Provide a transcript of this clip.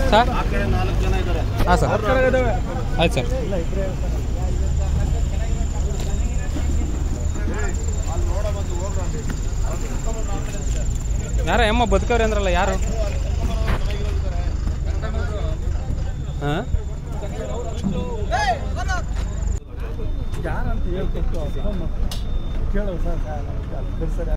sir ಆ ಕಡೆ ನಾಲ್ಕು ಜನ ಇದ್ದಾರೆ ಹಾಂ ಸರ್ ಆಯ್ತು ಸರ್ ಯಾರ ಎಮ್ಮ ಬದುಕವ್ರಿ ಅಂದ್ರಲ್ಲ ಯಾರು ಹಾಂ ಯಾರಂತ ಹೇಳ್ಕೊಟ್ಟು ಫೋನ್ ಕೇಳು ಸರ್ ಸರ್